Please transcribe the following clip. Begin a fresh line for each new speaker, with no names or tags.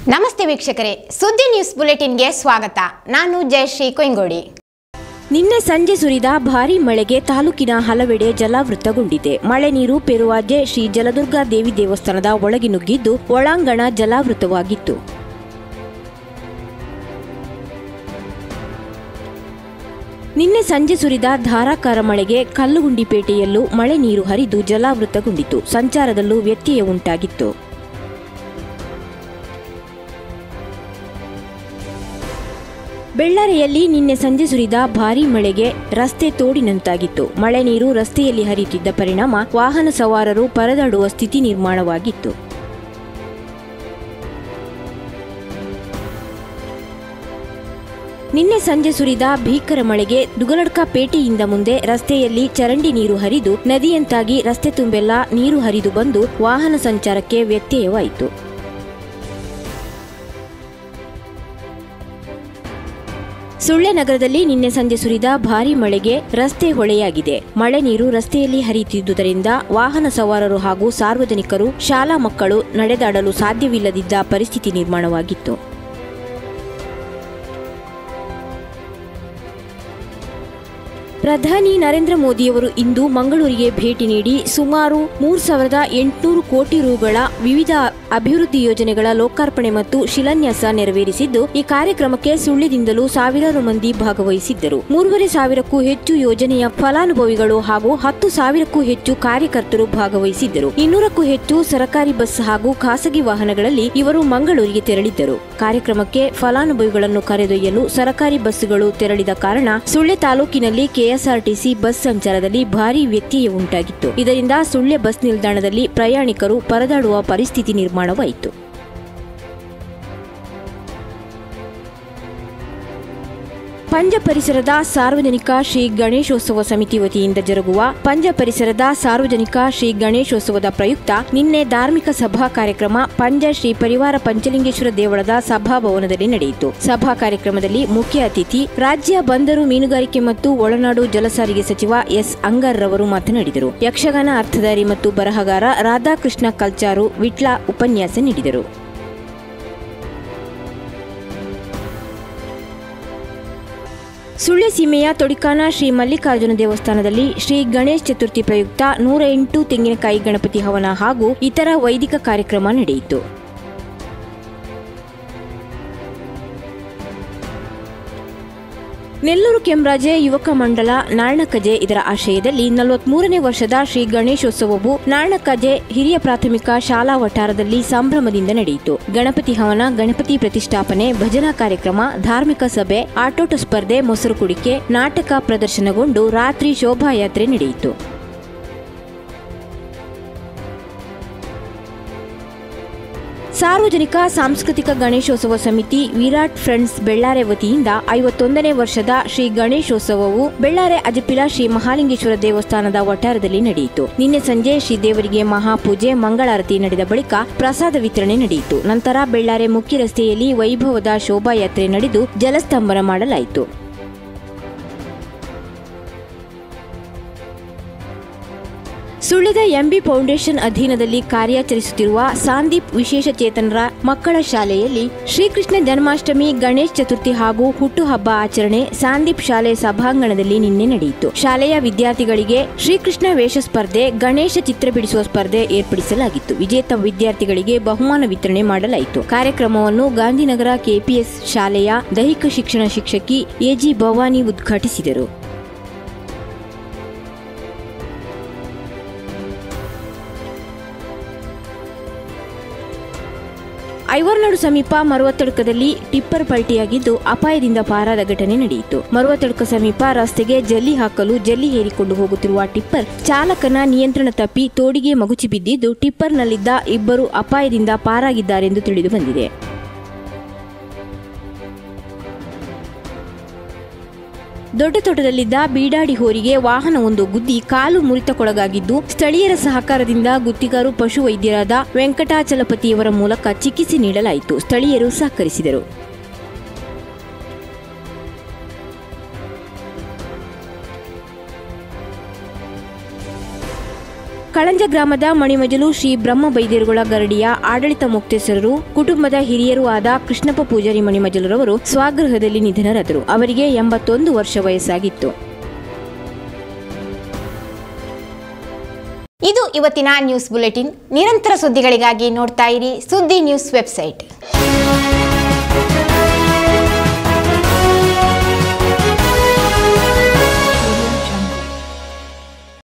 ನಮಸ್ತೆ ವೀಕ್ಷಕರೇ ಸುದ್ದಿ ನ್ಯೂಸ್ ಬುಲೆಟಿನ್ಗೆ ಸ್ವಾಗತ ನಾನು ಜಯಶ್ರೀ ಕೊಯ್ಗೋಡಿ
ನಿನ್ನೆ ಸಂಜೆ ಸುರಿದ ಭಾರೀ ಮಳೆಗೆ ತಾಲೂಕಿನ ಹಲವೆಡೆ ಜಲಾವೃತಗೊಂಡಿದೆ ಮಳೆ ನೀರು ಪೆರುವಾಜೆ ಶ್ರೀ ಜಲದುರ್ಗಾ ದೇವಿ ದೇವಸ್ಥಾನದ ಒಳಗೆ ನುಗ್ಗಿದ್ದು ಒಳಾಂಗಣ ಜಲಾವೃತವಾಗಿತ್ತು ನಿನ್ನೆ ಸಂಜೆ ಸುರಿದ ಧಾರಾಕಾರ ಮಳೆಗೆ ಕಲ್ಲುಗುಂಡಿಪೇಟೆಯಲ್ಲೂ ಮಳೆ ನೀರು ಹರಿದು ಜಲಾವೃತಗೊಂಡಿತು ಸಂಚಾರದಲ್ಲೂ ವ್ಯತ್ಯಯ ಉಂಟಾಗಿತ್ತು ಬೆಳ್ಳಾರಿಯಲ್ಲಿ ನಿನ್ನೆ ಸಂಜೆ ಸುರಿದ ಭಾರೀ ಮಳೆಗೆ ರಸ್ತೆ ತೋಡಿನಂತಾಗಿತ್ತು ಮಳೆ ನೀರು ರಸ್ತೆಯಲ್ಲಿ ಹರಿಯುತ್ತಿದ್ದ ಪರಿಣಾಮ ವಾಹನ ಸವಾರರು ಪರದಾಡುವ ಸ್ಥಿತಿ ನಿರ್ಮಾಣವಾಗಿತ್ತು ನಿನ್ನೆ ಸಂಜೆ ಸುರಿದ ಭೀಕರ ಮಳೆಗೆ ದುಗಲಡ್ಕ ಪೇಟೆಯಿಂದ ಮುಂದೆ ರಸ್ತೆಯಲ್ಲಿ ಚರಂಡಿ ನೀರು ಹರಿದು ನದಿಯಂತಾಗಿ ರಸ್ತೆ ತುಂಬೆಲ್ಲ ನೀರು ಹರಿದು ಬಂದು ವಾಹನ ಸಂಚಾರಕ್ಕೆ ವ್ಯತ್ಯಯವಾಯಿತು ಸುಳ್ಳೆ ನಗರದಲ್ಲಿ ನಿನ್ನೆ ಸಂಜೆ ಸುರಿದ ಭಾರೀ ಮಳೆಗೆ ರಸ್ತೆ ಹೊಳೆಯಾಗಿದೆ ಮಳೆ ನೀರು ರಸ್ತೆಯಲ್ಲಿ ಹರಿಯುತ್ತಿದ್ದುದರಿಂದ ವಾಹನ ಸವಾರರು ಹಾಗೂ ಸಾರ್ವಜನಿಕರು ಶಾಲಾ ಮಕ್ಕಳು ನಡೆದಾಡಲು ಸಾಧ್ಯವಿಲ್ಲದಿದ್ದ ಪರಿಸ್ಥಿತಿ ನಿರ್ಮಾಣವಾಗಿತ್ತು ಪ್ರಧಾನಿ ನರೇಂದ್ರ ಮೋದಿಯವರು ಇಂದು ಮಂಗಳೂರಿಗೆ ಭೇಟಿ ನೀಡಿ ಸುಮಾರು ಮೂರು ಸಾವಿರದ ಎಂಟುನೂರು ಕೋಟಿ ರುಗಳ ವಿವಿಧ ಅಭಿವೃದ್ಧಿ ಯೋಜನೆಗಳ ಲೋಕಾರ್ಪಣೆ ಮತ್ತು ಶಿಲಾನ್ಯಾಸ ನೆರವೇರಿಸಿದ್ದು ಈ ಕಾರ್ಯಕ್ರಮಕ್ಕೆ ಸುಳ್ಯದಿಂದಲೂ ಸಾವಿರಾರು ಮಂದಿ ಭಾಗವಹಿಸಿದ್ದರು ಮೂರುವರೆ ಸಾವಿರಕ್ಕೂ ಹೆಚ್ಚು ಯೋಜನೆಯ ಫಲಾನುಭವಿಗಳು ಹಾಗೂ ಹತ್ತು ಸಾವಿರಕ್ಕೂ ಹೆಚ್ಚು ಕಾರ್ಯಕರ್ತರು ಭಾಗವಹಿಸಿದ್ದರು ಇನ್ನೂರಕ್ಕೂ ಹೆಚ್ಚು ಸರಕಾರಿ ಬಸ್ ಹಾಗೂ ಖಾಸಗಿ ವಾಹನಗಳಲ್ಲಿ ಇವರು ಮಂಗಳೂರಿಗೆ ತೆರಳಿದ್ದರು ಕಾರ್ಯಕ್ರಮಕ್ಕೆ ಫಲಾನುಭವಿಗಳನ್ನು ಕರೆದೊಯ್ಯಲು ಸರಕಾರಿ ಬಸ್ಸುಗಳು ತೆರಳಿದ ಕಾರಣ ಸುಳ್ಯ ತಾಲೂಕಿನಲ್ಲಿ ಕೆಎಸ್ಆರ್ಟಿಸಿ ಬಸ್ ಸಂಚಾರದಲ್ಲಿ ಭಾರೀ ವ್ಯತ್ಯಯ ಉಂಟಾಗಿತ್ತು ಇದರಿಂದ ಸುಳ್ಯ ಬಸ್ ನಿಲ್ದಾಣದಲ್ಲಿ ಪ್ರಯಾಣಿಕರು ಪರದಾಡುವ ಪರಿಸ್ಥಿತಿ ನಿರ್ಮಾಣವಾಯಿತು ಪಂಜ ಪರಿಸರದ ಸಾರ್ವಜನಿಕ ಶ್ರೀ ಗಣೇಶೋತ್ಸವ ಸಮಿತಿ ವತಿಯಿಂದ ಜರುಗುವ ಪಂಜ ಪರಿಸರದ ಸಾರ್ವಜನಿಕ ಶ್ರೀ ಗಣೇಶೋತ್ಸವದ ಪ್ರಯುಕ್ತ ನಿನ್ನೆ ಧಾರ್ಮಿಕ ಸಭಾ ಕಾರ್ಯಕ್ರಮ ಪಂಜ ಶ್ರೀ ಪರಿವಾರ ಪಂಚಲಿಂಗೇಶ್ವರ ದೇವಳದ ಸಭಾಭವನದಲ್ಲಿ ನಡೆಯಿತು ಸಭಾ ಕಾರ್ಯಕ್ರಮದಲ್ಲಿ ಮುಖ್ಯ ಅತಿಥಿ ರಾಜ್ಯ ಬಂದರು ಮೀನುಗಾರಿಕೆ ಮತ್ತು ಒಳನಾಡು ಜಲಸಾರಿಗೆ ಸಚಿವ ಎಸ್ ಅಂಗರ್ ರವರು ಮಾತನಾಡಿದರು ಯಕ್ಷಗಾನ ಅರ್ಥಧಾರಿ ಮತ್ತು ಬರಹಗಾರ ರಾಧಾಕೃಷ್ಣ ಕಲ್ಚಾರು ವಿಟ್ಲ ಉಪನ್ಯಾಸ ನೀಡಿದರು ಸುಳ್ಯ ಸೀಮೆಯ ತೊಡಿಕಾನ ಶ್ರೀ ಮಲ್ಲಿಕಾರ್ಜುನ ದೇವಸ್ಥಾನದಲ್ಲಿ ಶ್ರೀ ಗಣೇಶ್ ಚತುರ್ಥಿ ಪ್ರಯುಕ್ತ ನೂರ ಎಂಟು ತೆಂಗಿನಕಾಯಿ ಗಣಪತಿ ಹವನ ಹಾಗೂ ಇತರ ವೈದಿಕ ಕಾರ್ಯಕ್ರಮ ನಡೆಯಿತು ನೆಲ್ಲೂರು ಕೆಂಬ್ರಾಜೆ ಯುವಕ ಮಂಡಲ ನಾರಣಕಜೆ ಇದರ ಆಶಯದಲ್ಲಿ ನಲವತ್ಮೂರನೇ ವರ್ಷದ ಶ್ರೀ ಗಣೇಶೋತ್ಸವವು ನಾರಣಕಜೆ ಹಿರಿಯ ಪ್ರಾಥಮಿಕ ಶಾಲಾ ವಠಾರದಲ್ಲಿ ಸಂಭ್ರಮದಿಂದ ನಡೆಯಿತು ಗಣಪತಿ ಹವನ ಗಣಪತಿ ಪ್ರತಿಷ್ಠಾಪನೆ ಭಜನಾ ಕಾರ್ಯಕ್ರಮ ಧಾರ್ಮಿಕ ಸಭೆ ಆಟೋಟ ಸ್ಪರ್ಧೆ ಮೊಸರು ಕುಡಿಕೆ ನಾಟಕ ಪ್ರದರ್ಶನಗೊಂಡು ರಾತ್ರಿ ಶೋಭಾಯಾತ್ರೆ ನಡೆಯಿತು ಸಾರ್ವಜನಿಕ ಸಾಂಸ್ಕೃತಿಕ ಗಣೇಶೋತ್ಸವ ಸಮಿತಿ ವಿರಾಟ್ ಫ್ರೆಂಡ್ಸ್ ಬೆಳ್ಳಾರೆ ವತಿಯಿಂದ ಐವತ್ತೊಂದನೇ ವರ್ಷದ ಶ್ರೀ ಗಣೇಶೋತ್ಸವವು ಬೆಳ್ಳಾರೆ ಅಜಪಿಲ ಶ್ರೀ ಮಹಾಲಿಂಗೇಶ್ವರ ದೇವಸ್ಥಾನದ ವಠಾರದಲ್ಲಿ ನಡೆಯಿತು ನಿನ್ನೆ ಸಂಜೆ ಶ್ರೀ ದೇವರಿಗೆ ಮಹಾಪೂಜೆ ಮಂಗಳಾರತಿ ನಡೆದ ಬಳಿಕ ಪ್ರಸಾದ ವಿತರಣೆ ನಡೆಯಿತು ನಂತರ ಬೆಳ್ಳಾರೆ ಮುಖ್ಯ ರಸ್ತೆಯಲ್ಲಿ ವೈಭವದ ಶೋಭಾಯಾತ್ರೆ ನಡೆದು ಜಲಸ್ತಂಭನ ಮಾಡಲಾಯಿತು ಸುಳ್ಯದ ಎಂಬಿ ಫೌಂಡೇಶನ್ ಅಧೀನದಲ್ಲಿ ಕಾರ್ಯಾಚರಿಸುತ್ತಿರುವ ಸಾಂದೀಪ್ ವಿಶೇಷ ಚೇತನರ ಮಕ್ಕಳ ಶಾಲೆಯಲ್ಲಿ ಶ್ರೀಕೃಷ್ಣ ಜನ್ಮಾಷ್ಟಮಿ ಗಣೇಶ್ ಚತುರ್ಥಿ ಹಾಗೂ ಹುಟ್ಟುಹಬ್ಬ ಆಚರಣೆ ಸಾಂದೀಪ್ ಶಾಲೆ ಸಭಾಂಗಣದಲ್ಲಿ ನಿನ್ನೆ ನಡೆಯಿತು ಶಾಲೆಯ ವಿದ್ಯಾರ್ಥಿಗಳಿಗೆ ಶ್ರೀಕೃಷ್ಣ ವೇಷ ಸ್ಪರ್ಧೆ ಗಣೇಶ ಚಿತ್ರ ಬಿಡಿಸುವ ಸ್ಪರ್ಧೆ ಏರ್ಪಡಿಸಲಾಗಿತ್ತು ವಿಜೇತ ವಿದ್ಯಾರ್ಥಿಗಳಿಗೆ ಬಹುಮಾನ ವಿತರಣೆ ಮಾಡಲಾಯಿತು ಕಾರ್ಯಕ್ರಮವನ್ನು ಗಾಂಧಿನಗರ ಕೆಪಿಎಸ್ ಶಾಲೆಯ ದೈಹಿಕ ಶಿಕ್ಷಣ ಶಿಕ್ಷಕಿ ಎಜಿ ಭವಾನಿ ಉದ್ಘಾಟಿಸಿದರು ಐವರ್ನಾಡು ಸಮೀಪ ಮರುವತ್ತಡ್ಕದಲ್ಲಿ ಟಿಪ್ಪರ್ ಪಲ್ಟಿಯಾಗಿದ್ದು ಅಪಾಯದಿಂದ ಪಾರಾದ ಘಟನೆ ನಡೆಯಿತು ಮರುವತ್ತಡ್ಕ ಸಮೀಪ ರಸ್ತೆಗೆ ಜಲ್ಲಿ ಹಾಕಲು ಜಲ್ಲಿ ಹೇರಿಕೊಂಡು ಹೋಗುತ್ತಿರುವ ಟಿಪ್ಪರ್ ಚಾಲಕನ ನಿಯಂತ್ರಣ ತಪ್ಪಿ ತೋಡಿಗೆ ಮಗುಚಿ ಬಿದ್ದಿದ್ದು ಟಿಪ್ಪರ್ನಲ್ಲಿದ್ದ ಇಬ್ಬರು ಅಪಾಯದಿಂದ ಪಾರಾಗಿದ್ದಾರೆಂದು ತಿಳಿದು ಬಂದಿದೆ ದೊಡ್ಡ ತೋಟದಲ್ಲಿದ್ದ ಬೀಡಾಡಿ ಹೋರಿಗೆ ವಾಹನವೊಂದು ಗುದ್ದಿ ಕಾಲು ಮುರಿತಕ್ಕೊಳಗಾಗಿದ್ದು ಸ್ಥಳೀಯರ ಸಹಕಾರದಿಂದ ಗುತ್ತಿಗಾರು ಪಶು ವೈದ್ಯರಾದ ವೆಂಕಟಾಚಲಪತಿಯವರ ಮೂಲಕ ಚಿಕಿತ್ಸೆ ನೀಡಲಾಯಿತು ಸ್ಥಳೀಯರು ಸಹಕರಿಸಿದರು ಕಳಂಜ ಗ್ರಾಮದ ಮಣಿಮಜಲು ಶ್ರೀ ಬ್ರಹ್ಮ ಬೈದೇರುಗಳ ಗರಡಿಯ ಆಡಳಿತ ಮುಕ್ತೇಸರರು ಕುಟುಂಬದ ಹಿರಿಯರೂ ಆದ ಕೃಷ್ಣಪ್ಪ ಪೂಜಾರಿ ಮಣಿಮಜಲರವರು ಸ್ವಗೃಹದಲ್ಲಿ ನಿಧನರಾದರು ಅವರಿಗೆ ಎಂಬತ್ತೊಂದು ವರ್ಷ ವಯಸ್ಸಾಗಿತ್ತು
ಇದು ಇವತ್ತಿನ ನ್ಯೂಸ್ ಬುಲೆಟಿನ್ ನಿರಂತರ ಸುದ್ದಿಗಳಿಗಾಗಿ ನೋಡ್ತಾ ಇರಿ ಸುದ್ದಿ ನ್ಯೂಸ್ ವೆಬ್ಸೈಟ್